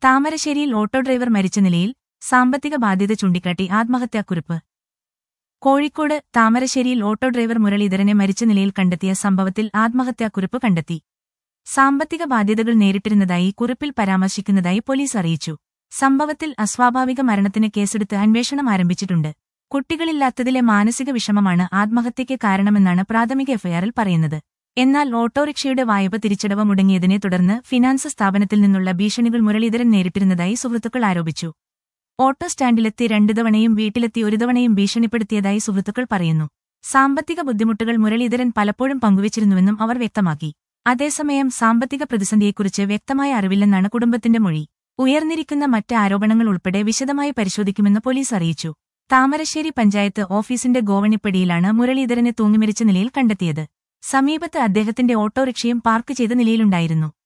താമരശ്ശേരിയിൽ auto driver മരിച്ച നിലയിൽ സാമ്പത്തിക ബാധ്യത ചൂണ്ടിക്കാട്ടി ആത്മഹത്യാക്കുറിപ്പ് കോഴിക്കോട് താമരശ്ശേരിയിൽ ഓട്ടോ ഡ്രൈവർ മുരളീധരനെ മരിച്ച നിലയിൽ കണ്ടെത്തിയ സംഭവത്തിൽ ആത്മഹത്യാക്കുറിപ്പ് കണ്ടെത്തി സാമ്പത്തിക ബാധ്യതകൾ നേരിട്ടിരുന്നതായി കുറിപ്പിൽ പരാമർശിക്കുന്നതായി പോലീസ് അറിയിച്ചു സംഭവത്തിൽ അസ്വാഭാവിക മരണത്തിന് കേസെടുത്ത് അന്വേഷണം ആരംഭിച്ചിട്ടുണ്ട് കുട്ടികളില്ലാത്തതിലെ മാനസിക വിഷമമാണ് ആത്മഹത്യയ്ക്ക് കാരണമെന്നാണ് പ്രാഥമിക എഫ്ഐആറിൽ പറയുന്നത് എന്നാൽ ഓട്ടോറിക്ഷയുടെ വായ്പ തിരിച്ചടവ് മുടങ്ങിയതിനെ തുടർന്ന് ഫിനാൻസ് സ്ഥാപനത്തിൽ നിന്നുള്ള ഭീഷണികൾ മുരളീധരൻ നേരിട്ടിരുന്നതായി സുഹൃത്തുക്കൾ ആരോപിച്ചു ഓട്ടോ സ്റ്റാൻഡിലെത്തി രണ്ടു തവണയും വീട്ടിലെത്തി ഒരു തവണയും ഭീഷണിപ്പെടുത്തിയതായി സുഹൃത്തുക്കൾ പറയുന്നു സാമ്പത്തിക ബുദ്ധിമുട്ടുകൾ മുരളീധരൻ പലപ്പോഴും പങ്കുവച്ചിരുന്നുവെന്നും അവർ വ്യക്തമാക്കി അതേസമയം സാമ്പത്തിക പ്രതിസന്ധിയെക്കുറിച്ച് വ്യക്തമായ അറിവില്ലെന്നാണ് കുടുംബത്തിന്റെ മൊഴി ഉയർന്നിരിക്കുന്ന മറ്റ് ആരോപണങ്ങൾ ഉൾപ്പെടെ വിശദമായി പരിശോധിക്കുമെന്ന് പോലീസ് അറിയിച്ചു താമരശ്ശേരി പഞ്ചായത്ത് ഓഫീസിന്റെ ഗോവണിപ്പടിയിലാണ് മുരളീധരനെ തൂങ്ങിമരിച്ച നിലയിൽ കണ്ടെത്തിയത് സമീപത്ത് അദ്ദേഹത്തിന്റെ ഓട്ടോറിക്ഷയും പാർക്ക് ചെയ്ത നിലയിലുണ്ടായിരുന്നു